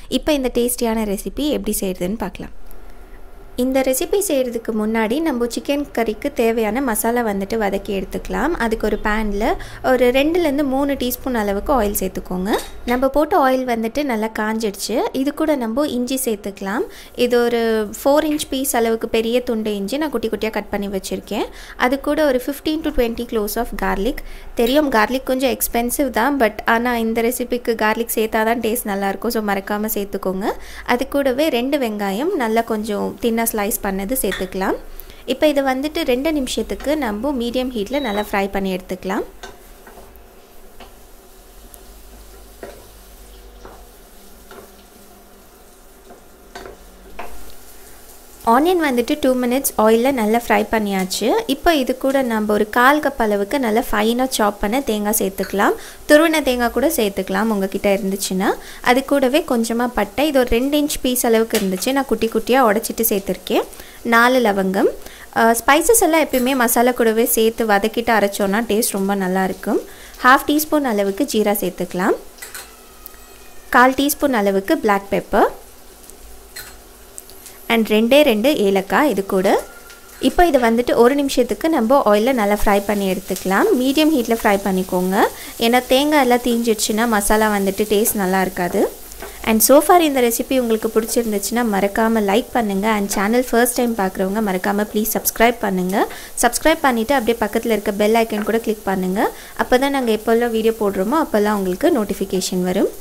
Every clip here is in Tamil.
இப்போ இந்த டேஸ்டியான ரெசிபி எப்படி செய்கிறதுன்னு பார்க்கலாம் இந்த ரெசிபி செய்கிறதுக்கு முன்னாடி நம்ம சிக்கன் கறிக்கு தேவையான மசாலா வந்துட்டு வதக்கி எடுத்துக்கலாம் அதுக்கு ஒரு பேனில் ஒரு ரெண்டுலேருந்து மூணு டீஸ்பூன் அளவுக்கு ஆயில் சேர்த்துக்கோங்க நம்ம போட்ட ஆயில் வந்துட்டு நல்லா காஞ்சிடுச்சு இது கூட நம்ம இஞ்சி சேர்த்துக்கலாம் இது ஒரு ஃபோர் இன்ச் பீஸ் அளவுக்கு பெரிய துண்டு இஞ்சி நான் குட்டி குட்டியாக கட் பண்ணி வச்சுருக்கேன் அது கூட ஒரு fifteen to twenty cloves of garlic தெரியும் கார்லிக் கொஞ்சம் எக்ஸ்பென்சிவ் தான் பட் ஆனால் இந்த ரெசிபிக்கு கார்லிக் சேர்த்தா தான் டேஸ்ட் நல்லாயிருக்கும் ஸோ மறக்காமல் சேர்த்துக்கோங்க அது கூடவே ரெண்டு வெங்காயம் நல்லா கொஞ்சம் தின்னாக ஸ்லைஸ் பண்ணது சேர்த்துக்கலாம் இப்போ இதை வந்துட்டு ரெண்டு நிமிஷத்துக்கு நம்ம மீடியம் ஹீட்டில் நல்லா ஃப்ரை பண்ணி எடுத்துக்கலாம் ஆனியன் வந்துட்டு டூ மினிட்ஸ் ஆயிலில் நல்லா ஃப்ரை பண்ணியாச்சு இப்போ இது கூட நம்ம ஒரு கால் கப் அளவுக்கு நல்லா ஃபைனாக சாப் பண்ண தேங்காய் சேர்த்துக்கலாம் துருவின தேங்காய் கூட சேர்த்துக்கலாம் உங்ககிட்ட இருந்துச்சுன்னா அது கூடவே கொஞ்சமாக பட்டை இது ஒரு ரெண்டு இன்ச் பீஸ் அளவுக்கு இருந்துச்சு நான் குட்டி குட்டியாக உடச்சிட்டு சேர்த்துருக்கேன் நாலு லவங்கம் ஸ்பைசஸ் எல்லாம் எப்பயுமே மசாலா கூடவே சேர்த்து வதக்கிட்டு அரைச்சோன்னா டேஸ்ட் ரொம்ப நல்லாயிருக்கும் ஹாஃப் டீஸ்பூன் அளவுக்கு ஜீரா சேர்த்துக்கலாம் கால் டீஸ்பூன் அளவுக்கு பிளாக் பெப்பர் அண்ட் ரெண்டே ரெண்டு ஏலக்காய் இது கூட இப்போ இது வந்துட்டு ஒரு நிமிஷத்துக்கு நம்ம ஆயிலில் நல்லா ஃப்ரை பண்ணி எடுத்துக்கலாம் மீடியம் ஹீட்டில் ஃப்ரை பண்ணிக்கோங்க ஏன்னா தேங்காய் எல்லாம் தீஞ்சிடுச்சுன்னா மசாலா வந்துட்டு டேஸ்ட் நல்லா இருக்காது அண்ட் சோஃபார் இந்த ரெசிபி உங்களுக்கு பிடிச்சிருந்துச்சுன்னா மறக்காமல் லைக் பண்ணுங்கள் அண்ட் சேனல் ஃபர்ஸ்ட் டைம் பார்க்குறவங்க மறக்காமல் ப்ளீஸ் சப்ஸ்கிரைப் பண்ணுங்கள் சப்ஸ்கிரைப் பண்ணிவிட்டு அப்படியே பக்கத்தில் இருக்க பெல் ஐக்கன் கூட கிளிக் பண்ணுங்கள் அப்போ தான் நாங்கள் எப்போல்லாம் வீடியோ போடுறோமோ அப்போல்லாம் உங்களுக்கு நோட்டிஃபிகேஷன் வரும்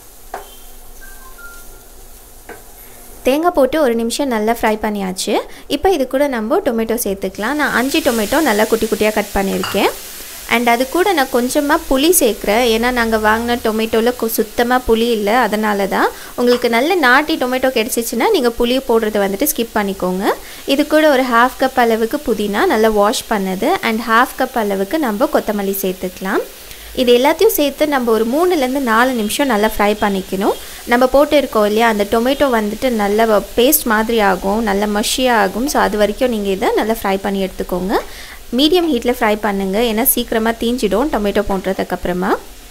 தேங்காய் போட்டு ஒரு நிமிஷம் நல்லா ஃப்ரை பண்ணியாச்சு இப்போ இது கூட நம்ம டொமேட்டோ சேர்த்துக்கலாம் நான் அஞ்சு டொமேட்டோ நல்லா குட்டி குட்டியாக கட் பண்ணியிருக்கேன் அண்ட் அது கூட நான் கொஞ்சமாக புளி சேர்க்குறேன் ஏன்னா நாங்கள் வாங்கின டொமேட்டோவில் சுத்தமாக புளி இல்லை அதனால தான் உங்களுக்கு நல்ல நாட்டி டொமேட்டோ கிடச்சிச்சின்னா நீங்கள் புளி போடுறத வந்துட்டு ஸ்கிப் பண்ணிக்கோங்க இது கூட ஒரு ஹாஃப் கப் அளவுக்கு புதினா நல்லா வாஷ் பண்ணது அண்ட் ஹாஃப் கப் அளவுக்கு நம்ம கொத்தமல்லி சேர்த்துக்கலாம் இது எல்லாத்தையும் சேர்த்து நம்ம ஒரு மூணுலேருந்து நாலு நிமிஷம் நல்லா ஃப்ரை பண்ணிக்கணும் நம்ம போட்டு இருக்கோம் இல்லையா அந்த டொமேட்டோ வந்துட்டு நல்ல பேஸ்ட் மாதிரி ஆகும் நல்ல மஷியாக ஆகும் ஸோ அது வரைக்கும் நீங்கள் இதை நல்லா ஃப்ரை பண்ணி எடுத்துக்கோங்க மீடியம் ஹீட்டில் ஃப்ரை பண்ணுங்கள் ஏன்னா சீக்கிரமாக தீஞ்சிடும் டொமேட்டோ போடுறதுக்கப்புறமா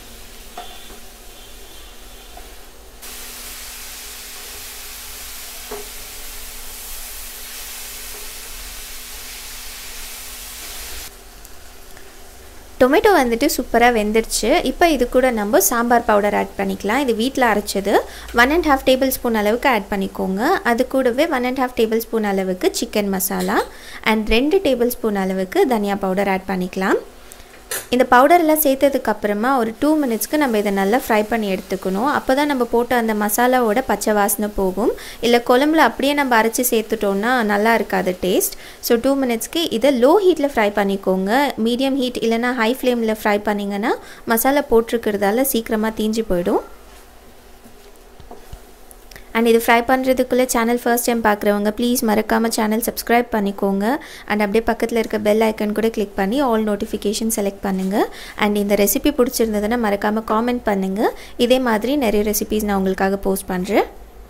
டொமேட்டோ வந்துட்டு சூப்பராக வெந்துடுச்சு இப்போ இது கூட நம்ம சாம்பார் பவுடர் ஆட் பண்ணிக்கலாம் இது வீட்டில் அரைச்சது one and half tablespoon அளவுக்கு ஆட் பண்ணிக்கோங்க அது கூடவே one and half tablespoon அளவுக்கு சிக்கன் மசாலா அண்ட் ரெண்டு டேபிள் ஸ்பூன் அளவுக்கு தனியா பவுடர் ஆட் பண்ணிக்கலாம் இந்த பவுடர்லாம் சேர்த்ததுக்கப்புறமா ஒரு டூ மினிட்ஸ்க்கு நம்ம இதை நல்லா ஃப்ரை பண்ணி எடுத்துக்கணும் அப்போ தான் நம்ம போட்ட அந்த மசாலாவோட பச்சை வாசனை போகும் இல்லை குழம்புல அப்படியே நம்ம அரைச்சி சேர்த்துட்டோன்னா நல்லா இருக்காது டேஸ்ட் ஸோ டூ மினிட்ஸ்க்கு இதை லோ ஹீட்டில் ஃப்ரை பண்ணிக்கோங்க மீடியம் ஹீட் இல்லைனா ஹை ஃப்ளேமில் ஃப்ரை பண்ணிங்கன்னா மசாலா போட்டிருக்கிறதால சீக்கிரமாக தீஞ்சு போயிடும் அண்ட் இது ஃப்ரை பண்ணுறதுக்குள்ளே சேனல் ஃபர்ஸ்ட் டைம் பார்க்குறவங்க ப்ளீஸ் மறக்காமல் சேனல் சப்ஸ்கிரைப் பண்ணிக்கோங்க அண்ட் அப்படியே பக்கத்தில் இருக்க பெல் ஐக்கன் கூட கிளிக் பண்ணி ஆல் நோட்டிஃபிகேஷன் செலக்ட் பண்ணுங்கள் அண்ட் இந்த ரெசிபி பிடிச்சிருந்ததுன்னா மறக்காமல் காமெண்ட் பண்ணுங்கள் இதே மாதிரி நிறைய ரெசிபிஸ் நான் உங்களுக்காக போஸ்ட் பண்ணுறேன்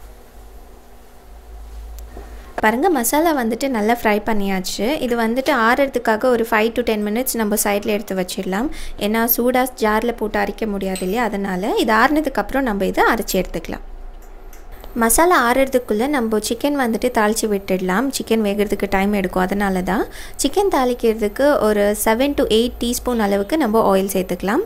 பாருங்கள் மசாலா வந்துட்டு நல்லா ஃப்ரை பண்ணியாச்சு இது வந்துட்டு ஆறுறதுக்காக ஒரு ஃபைவ் டு டென் மினிட்ஸ் நம்ம சைடில் எடுத்து வச்சிடலாம் ஏன்னா சூடாக ஜாரில் போட்டு அரைக்க முடியாது இல்லையா அதனால் இது ஆறுனதுக்கப்புறம் நம்ம இதை அரைச்சி எடுத்துக்கலாம் மசாலா ஆறுறதுக்குள்ளே நம்ம சிக்கன் வந்துட்டு தாளித்து விட்டுடலாம் சிக்கன் வேகிறதுக்கு டைம் எடுக்கும் அதனால தான் சிக்கன் தாளிக்கிறதுக்கு ஒரு செவன் டு எயிட் டீஸ்பூன் அளவுக்கு நம்ம ஆயில் சேர்த்துக்கலாம்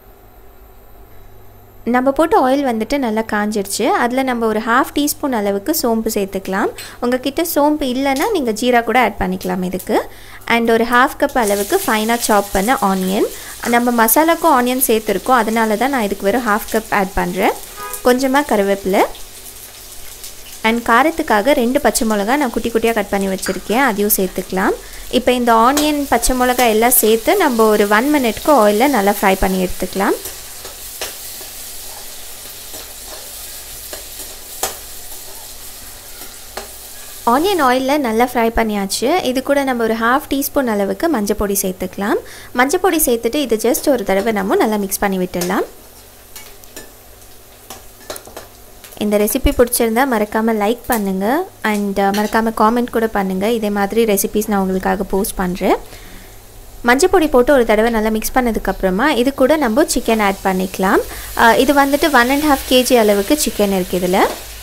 நம்ம போட்ட ஆயில் வந்துட்டு நல்லா காஞ்சிருச்சு அதில் நம்ம ஒரு ஹாஃப் டீஸ்பூன் அளவுக்கு சோம்பு சேர்த்துக்கலாம் உங்ககிட்ட சோம்பு இல்லைன்னா நீங்கள் ஜீரா கூட ஆட் பண்ணிக்கலாம் இதுக்கு அண்ட் ஒரு ஹாஃப் கப் அளவுக்கு ஃபைனாக சாப் பண்ண ஆனியன் நம்ம மசாலாக்கும் ஆனியன் சேர்த்துருக்கோம் அதனால தான் நான் இதுக்கு வெறும் ஹாஃப் கப் ஆட் பண்ணுறேன் கொஞ்சமாக கருவேப்பிலை அண்ட் காரத்துக்காக ரெண்டு பச்சை மிளகா நான் குட்டி குட்டியாக கட் பண்ணி வச்சுருக்கேன் அதையும் சேர்த்துக்கலாம் இப்போ இந்த ஆனியன் பச்சை மிளகா எல்லாம் சேர்த்து நம்ம ஒரு ஒன் மினிட்க்கு ஆயிலில் நல்லா ஃப்ரை பண்ணி எடுத்துக்கலாம் ஆனியன் ஆயிலில் நல்லா ஃப்ரை பண்ணியாச்சு இது கூட நம்ம ஒரு ஹாஃப் டீஸ்பூன் அளவுக்கு மஞ்சள் பொடி சேர்த்துக்கலாம் மஞ்சள் பொடி சேர்த்துட்டு இது ஜஸ்ட் ஒரு தடவை நம்ம நல்லா மிக்ஸ் பண்ணி விட்டுடலாம் இந்த ரெசிபி பிடிச்சிருந்தா மறக்காமல் லைக் பண்ணுங்கள் அண்ட் மறக்காமல் காமெண்ட் கூட பண்ணுங்கள் இதே மாதிரி ரெசிபிஸ் நான் உங்களுக்காக போஸ்ட் பண்ணுறேன் மஞ்சள் பொடி போட்டு ஒரு தடவை நல்லா மிக்ஸ் பண்ணதுக்கப்புறமா இது கூட நம்ம சிக்கன் ஆட் பண்ணிக்கலாம் இது வந்துட்டு ஒன் அண்ட் ஹாஃப் கேஜி அளவுக்கு சிக்கன் இருக்குது இதில்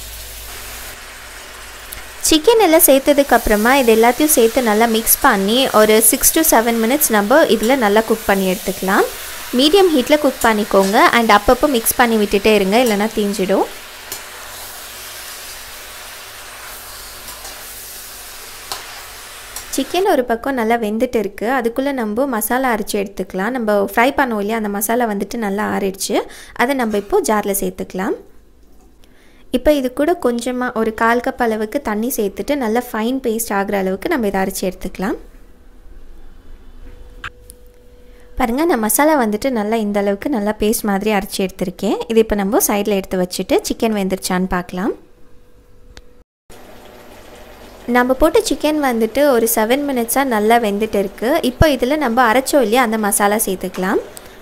சிக்கன் எல்லாம் சேர்த்ததுக்கப்புறமா இது எல்லாத்தையும் சேர்த்து நல்லா மிக்ஸ் பண்ணி ஒரு சிக்ஸ் டு செவன் மினிட்ஸ் நம்ம இதில் நல்லா குக் பண்ணி எடுத்துக்கலாம் மீடியம் ஹீட்டில் குக் பண்ணிக்கோங்க அண்ட் அப்பப்போ மிக்ஸ் பண்ணி விட்டுட்டே இருங்க இல்லைனா தீஞ்சிடும் சிக்கன் ஒரு பக்கம் நல்லா வெந்துட்டு இருக்குது அதுக்குள்ளே நம்ம மசாலா அரைச்சி எடுத்துக்கலாம் நம்ம ஃப்ரை பண்ணோம் இல்லையா அந்த மசாலா வந்துட்டு நல்லா ஆறிடுச்சு அதை நம்ம இப்போது ஜாரில் சேர்த்துக்கலாம் இப்போ இது கூட கொஞ்சமாக ஒரு கால் கப் அளவுக்கு தண்ணி சேர்த்துட்டு நல்லா ஃபைன் பேஸ்ட் ஆகிற அளவுக்கு நம்ம இதை அரைச்சி எடுத்துக்கலாம் பாருங்கள் நான் மசாலா வந்துட்டு நல்லா இந்த அளவுக்கு நல்லா பேஸ்ட் மாதிரி அரைச்சி எடுத்திருக்கேன் இது இப்போ நம்ம சைடில் எடுத்து வச்சுட்டு சிக்கன் வெந்துருச்சான்னு பார்க்கலாம் நம்ம போட்ட சிக்கன் வந்துட்டு ஒரு செவன் மினிட்ஸாக நல்லா வெந்துட்டு இருக்குது இப்போ இதில் நம்ம அரைச்சோம் இல்லையா அந்த மசாலா சேர்த்துக்கலாம்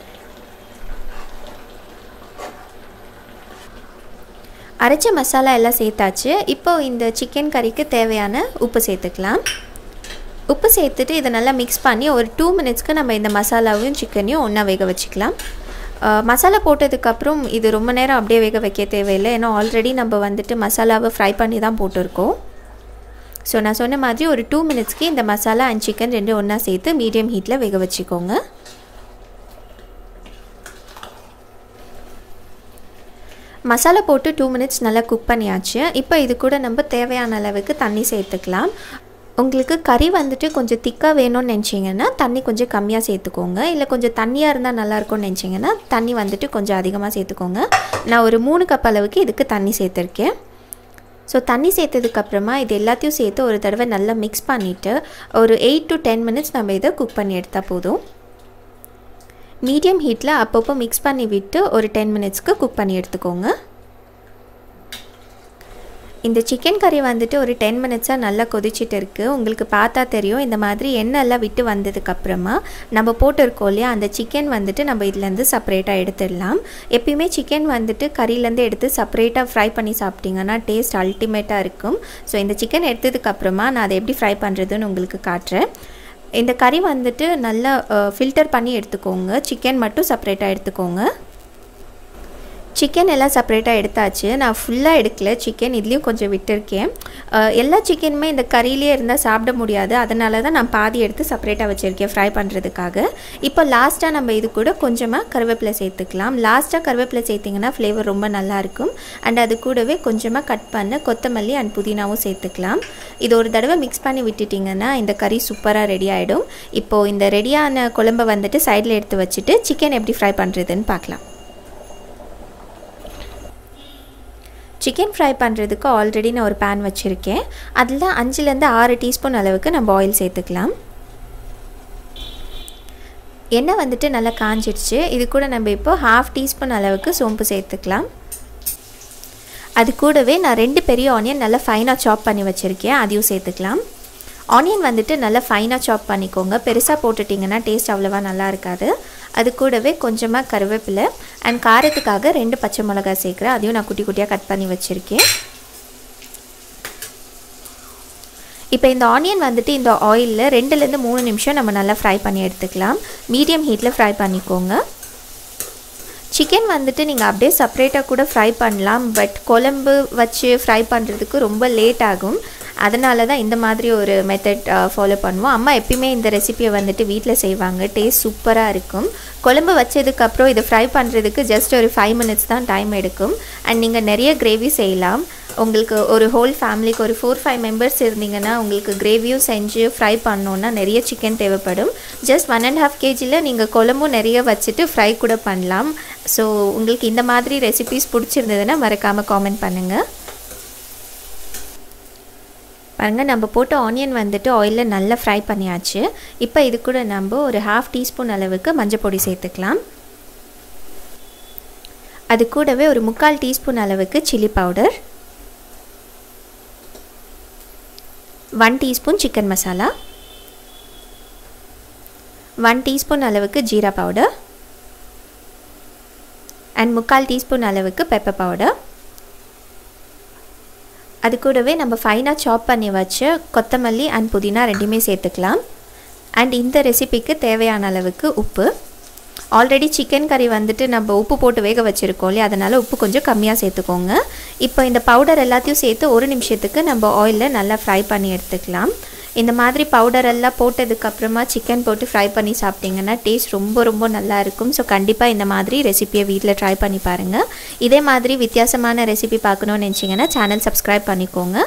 அரைச்ச மசாலா எல்லாம் சேர்த்தாச்சு இப்போ இந்த சிக்கன் கறிக்கு தேவையான உப்பு சேர்த்துக்கலாம் உப்பு சேர்த்துட்டு இதை நல்லா மிக்ஸ் பண்ணி ஒரு டூ மினிட்ஸ்க்கு நம்ம இந்த மசாலாவையும் சிக்கனையும் ஒன்றா வேக வச்சுக்கலாம் மசாலா போட்டதுக்கப்புறம் இது ரொம்ப நேரம் அப்படியே வேக வைக்க தேவையில்லை ஏன்னா ஆல்ரெடி நம்ம வந்துட்டு மசாலாவை ஃப்ரை பண்ணி தான் போட்டிருக்கோம் ஸோ நான் சொன்ன மாதிரி ஒரு டூ மினிட்ஸ்க்கு இந்த மசாலா அண்ட் சிக்கன் ரெண்டும் ஒன்றா சேர்த்து மீடியம் ஹீட்டில் வேக வச்சுக்கோங்க மசாலா போட்டு டூ மினிட்ஸ் நல்லா குக் பண்ணியாச்சு இப்போ இது கூட நம்ம தேவையான அளவுக்கு தண்ணி சேர்த்துக்கலாம் உங்களுக்கு கறி வந்துட்டு கொஞ்சம் திக்காக வேணும்னு நினச்சிங்கன்னா தண்ணி கொஞ்சம் கம்மியாக சேர்த்துக்கோங்க இல்லை கொஞ்சம் தண்ணியாக இருந்தால் நல்லாயிருக்கும்னு நினச்சிங்கன்னா தண்ணி வந்துட்டு கொஞ்சம் அதிகமாக சேர்த்துக்கோங்க நான் ஒரு மூணு கப் அளவுக்கு இதுக்கு தண்ணி சேர்த்துருக்கேன் ஸோ தண்ணி சேர்த்ததுக்கப்புறமா இது எல்லாத்தையும் சேர்த்து ஒரு தடவை நல்லா மிக்ஸ் பண்ணிவிட்டு ஒரு எயிட் டு டென் மினிட்ஸ் நம்ம இதை குக் பண்ணி எடுத்தால் போதும் மீடியம் ஹீட்டில் அப்பப்போ மிக்ஸ் பண்ணி விட்டு ஒரு டென் மினிட்ஸ்க்கு குக் பண்ணி எடுத்துக்கோங்க இந்த சிக்கன் கறி வந்துட்டு ஒரு டென் மினிட்ஸாக நல்லா கொதிச்சிட்டு இருக்குது உங்களுக்கு பார்த்தா தெரியும் இந்த மாதிரி எண்ணெய்லாம் விட்டு வந்ததுக்கப்புறமா நம்ம போட்டிருக்கோம் இல்லையா அந்த சிக்கன் வந்துட்டு நம்ம இதுலேருந்து செப்பரேட்டாக எடுத்துடலாம் எப்பயுமே சிக்கன் வந்துட்டு கறியிலேருந்து எடுத்து செப்பரேட்டாக ஃப்ரை பண்ணி சாப்பிட்டிங்கன்னா டேஸ்ட் அல்டிமேட்டாக இருக்கும் ஸோ இந்த சிக்கன் எடுத்ததுக்கப்புறமா நான் அதை எப்படி ஃப்ரை பண்ணுறதுன்னு உங்களுக்கு காட்டுறேன் இந்த கறி வந்துட்டு நல்லா ஃபில்டர் பண்ணி எடுத்துக்கோங்க சிக்கன் மட்டும் செப்பரேட்டாக எடுத்துக்கோங்க சிக்கன் எல்லாம் செப்பரேட்டாக எடுத்தாச்சு நான் ஃபுல்லாக எடுக்கல சிக்கன் இதுலேயும் கொஞ்சம் விட்டுருக்கேன் எல்லா சிக்கனுமே இந்த கறியிலே இருந்தால் சாப்பிட முடியாது அதனால தான் நான் பாதி எடுத்து செப்பரேட்டாக வச்சுருக்கேன் ஃப்ரை பண்ணுறதுக்காக இப்போ லாஸ்ட்டாக நம்ம இது கூட கொஞ்சமாக கருவேப்பிலை சேர்த்துக்கலாம் லாஸ்ட்டாக கருவேப்பிலை சேர்த்திங்கன்னா ஃப்ளேவர் ரொம்ப நல்லாயிருக்கும் அண்ட் அது கூடவே கொஞ்சமாக கட் பண்ண கொத்தமல்லி அண்ட் புதினாவும் சேர்த்துக்கலாம் இது ஒரு தடவை மிக்ஸ் பண்ணி விட்டுட்டிங்கன்னா இந்த கறி சூப்பராக ரெடி ஆகிடும் இப்போது இந்த ரெடியான குழம்பை வந்துட்டு சைடில் எடுத்து வச்சுட்டு சிக்கன் எப்படி ஃப்ரை பண்ணுறதுன்னு பார்க்கலாம் சிக்கன் ஃப்ரை பண்ணுறதுக்கு ஆல்ரெடி நான் ஒரு பேன் வச்சுருக்கேன் அதில் அஞ்சுலேருந்து ஆறு டீஸ்பூன் அளவுக்கு நம்ம ஆயில் சேர்த்துக்கலாம் எண்ணெய் வந்துட்டு நல்லா காஞ்சிடுச்சு இது கூட நம்ம இப்போ ஹாஃப் டீஸ்பூன் அளவுக்கு சோம்பு சேர்த்துக்கலாம் அது கூடவே நான் ரெண்டு பெரிய ஆனியன் நல்லா ஃபைனாக சாப் பண்ணி வச்சுருக்கேன் அதையும் சேர்த்துக்கலாம் ஆனியன் வந்துட்டு நல்லா ஃபைனாக சாப் பண்ணிக்கோங்க பெருசாக போட்டுட்டிங்கன்னா டேஸ்ட் அவ்வளோவா நல்லா இருக்காது அது கூடவே கொஞ்சமாக கருவேப்பிலை அண்ட் காரத்துக்காக ரெண்டு பச்சை மிளகாய் சேர்க்குறேன் அதையும் நான் குட்டி குட்டியாக கட் பண்ணி வச்சுருக்கேன் இப்போ இந்த ஆனியன் வந்துட்டு இந்த ஆயிலில் ரெண்டுலேருந்து மூணு நிமிஷம் நம்ம நல்லா ஃப்ரை பண்ணி எடுத்துக்கலாம் மீடியம் ஹீட்டில் ஃப்ரை பண்ணிக்கோங்க சிக்கன் வந்துட்டு நீங்கள் அப்படியே செப்ரேட்டாக கூட ஃப்ரை பண்ணலாம் பட் குழம்பு வச்சு ஃப்ரை பண்ணுறதுக்கு ரொம்ப லேட் ஆகும் அதனால தான் இந்த மாதிரி ஒரு மெத்தட் ஃபாலோ பண்ணுவோம் அம்மா எப்பயுமே இந்த ரெசிபியை வந்துட்டு வீட்டில் செய்வாங்க டேஸ்ட் சூப்பராக இருக்கும் குழம்பு வச்சதுக்கப்புறம் இதை ஃப்ரை பண்ணுறதுக்கு ஜஸ்ட் ஒரு ஃபைவ் மினிட்ஸ் தான் டைம் எடுக்கும் அண்ட் நீங்கள் நிறைய கிரேவி செய்யலாம் உங்களுக்கு ஒரு ஹோல் ஃபேமிலிக்கு ஒரு ஃபோர் ஃபைவ் மெம்பர்ஸ் இருந்தீங்கன்னா உங்களுக்கு கிரேவியும் செஞ்சு ஃப்ரை பண்ணோன்னா நிறைய சிக்கன் தேவைப்படும் ஜஸ்ட் ஒன் அண்ட் ஹாஃப் கேஜியில் நீங்கள் குழம்பும் நிறைய வச்சுட்டு ஃப்ரை கூட பண்ணலாம் ஸோ உங்களுக்கு இந்த மாதிரி ரெசிபிஸ் பிடிச்சிருந்ததுன்னா மறக்காமல் காமெண்ட் பண்ணுங்கள் பாருங்கள் நம்ம போட்ட ஆனியன் வந்துட்டு ஆயிலில் நல்லா ஃப்ரை பண்ணியாச்சு இப்போ இது கூட நம்ம ஒரு ஹாஃப் டீஸ்பூன் அளவுக்கு மஞ்சள் பொடி சேர்த்துக்கலாம் அது கூடவே ஒரு முக்கால் டீஸ்பூன் அளவுக்கு chilli powder one teaspoon chicken masala one teaspoon அளவுக்கு ஜீரா பவுடர் அண்ட் முக்கால் டீஸ்பூன் அளவுக்கு பெப்பர் பவுடர் அது கூடவே நம்ம ஃபைனாக சாப் பண்ணி வச்ச கொத்தமல்லி அண்ட் புதினா ரெண்டுமே சேர்த்துக்கலாம் அண்ட் இந்த ரெசிபிக்கு தேவையான அளவுக்கு உப்பு ஆல்ரெடி சிக்கன் கறி வந்துட்டு நம்ம உப்பு போட்டு வேக வச்சுருக்கோம் இல்லையா அதனால் உப்பு கொஞ்சம் கம்மியாக சேர்த்துக்கோங்க இப்போ இந்த பவுடர் எல்லாத்தையும் சேர்த்து ஒரு நிமிஷத்துக்கு நம்ம ஆயிலில் நல்லா ஃப்ரை பண்ணி எடுத்துக்கலாம் இந்த மாதிரி பவுடர் எல்லாம் போட்டதுக்கப்புறமா சிக்கன் போட்டு ஃப்ரை பண்ணி சாப்பிட்டிங்கன்னா டேஸ்ட் ரொம்ப ரொம்ப நல்லா இருக்கும் ஸோ கண்டிப்பாக இந்த மாதிரி ரெசிபியை வீட்டில் ட்ரை பண்ணி பாருங்கள் இதே மாதிரி வித்தியாசமான ரெசிபி பார்க்கணுன்னு நினச்சிங்கன்னா சேனல் சப்ஸ்கிரைப் பண்ணிக்கோங்க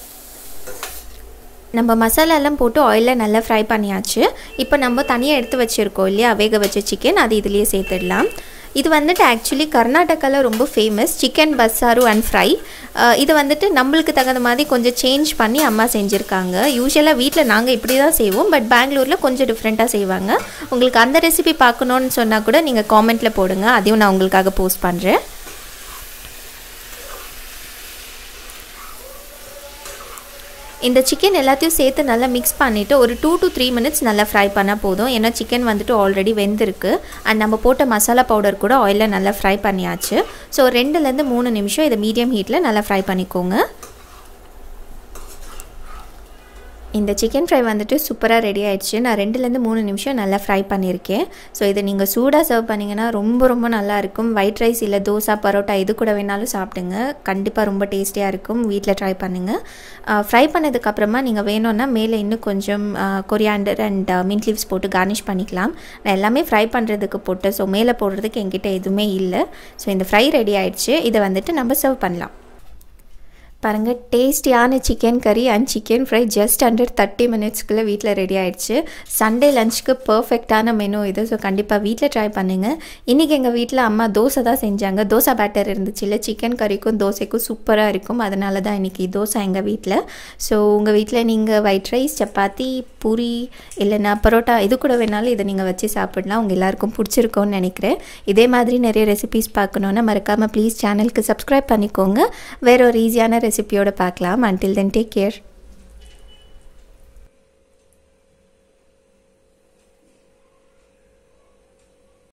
நம்ம மசாலாலாம் போட்டு ஆயிலில் நல்லா ஃப்ரை பண்ணியாச்சு இப்போ நம்ம தனியாக எடுத்து வச்சுருக்கோம் இல்லையா வேக வச்ச சிக்கன் அது இதுலேயே சேர்த்துடலாம் இது வந்துட்டு ஆக்சுவலி கர்நாடகாவில் ரொம்ப famous chicken bassaru and fry இது வந்துட்டு நம்மளுக்கு தகுந்த மாதிரி கொஞ்சம் சேஞ்ச் பண்ணி அம்மா செஞ்சுருக்காங்க யூஸ்வலாக வீட்டில் நாங்கள் இப்படி தான் செய்வோம் பட் பெங்களூரில் கொஞ்சம் டிஃப்ரெண்ட்டாக செய்வாங்க உங்களுக்கு அந்த ரெசிபி பார்க்கணுன்னு சொன்னால் கூட நீங்கள் காமெண்ட்டில் போடுங்க அதையும் நான் உங்களுக்காக போஸ்ட் பண்ணுறேன் இந்த சிக்கன் எல்லாத்தையும் சேர்த்து நல்லா மிக்ஸ் பண்ணிவிட்டு ஒரு டூ டு த்ரீ மினிட்ஸ் நல்லா ஃப்ரை பண்ணால் போதும் ஏன்னா சிக்கன் வந்துட்டு ஆல்ரெடி வெந்திருக்கு அண்ட் நம்ம போட்ட மசாலா பவுடர் கூட ஆயிலில் நல்லா ஃப்ரை பண்ணியாச்சு ஸோ ரெண்டுலேருந்து மூணு நிமிஷம் இதை மீடியம் ஹீட்டில் நல்லா ஃப்ரை பண்ணிக்கோங்க இந்த சிக்கன் ஃப்ரை வந்துட்டு சூப்பராக ரெடி ஆயிடுச்சு நான் ரெண்டுலேருந்து மூணு நிமிஷம் நல்லா ஃப்ரை பண்ணியிருக்கேன் ஸோ இதை நீங்கள் சூடாக சர்வ் பண்ணிங்கன்னா ரொம்ப ரொம்ப நல்லாயிருக்கும் ஒயிட் ரைஸ் இல்லை தோசை பரோட்டா இது கூட வேணாலும் சாப்பிடுங்க கண்டிப்பாக ரொம்ப டேஸ்டியாக இருக்கும் வீட்டில் ட்ரை பண்ணுங்கள் ஃப்ரை பண்ணதுக்கப்புறமா நீங்கள் வேணும்னா மேலே இன்னும் கொஞ்சம் கொரியாண்டர் அண்ட் மின்ட் லீவ்ஸ் போட்டு கார்னிஷ் பண்ணிக்கலாம் நான் எல்லாமே ஃப்ரை பண்ணுறதுக்கு போட்டு ஸோ மேலே போடுறதுக்கு என்கிட்ட எதுவுமே இல்லை ஸோ இந்த ஃப்ரை ரெடி ஆயிடுச்சு இதை வந்துட்டு நம்ம சர்வ் பண்ணலாம் பாருங்கள் டேஸ்டியான சிக்கன் கறி and chicken fry just under thirty மினிட்ஸ்க்குள்ளே வீட்டில் ரெடி ஆகிடுச்சு சண்டே லஞ்சுக்கு பர்ஃபெக்டான மெனு இது ஸோ கண்டிப்பாக வீட்டில் ட்ரை பண்ணுங்கள் இன்றைக்கி எங்கள் வீட்டில் அம்மா தோசை தான் செஞ்சாங்க தோசை பேட்டர் இருந்துச்சு இல்லை சிக்கன் கறிக்கும் தோசைக்கும் சூப்பராக இருக்கும் அதனால தான் இன்றைக்கி தோசை எங்கள் வீட்டில் ஸோ உங்கள் வீட்டில் நீங்கள் ஒயிட் ரைஸ் சப்பாத்தி பூரி இல்லைன்னா பரோட்டா இது கூட வேணாலும் இதை நீங்கள் வச்சு சாப்பிடலாம் உங்கள் எல்லாருக்கும் பிடிச்சிருக்கோன்னு நினைக்கிறேன் இதே மாதிரி நிறைய ரெசிபிஸ் பார்க்கணுன்னா மறக்காமல் ப்ளீஸ் சேனலுக்கு சப்ஸ்கிரைப் பண்ணிக்கோங்க வேற ஒரு ஈஸியான ரெசிபியோட பார்க்கலாம் அன்டில் தென் டேக் கேர்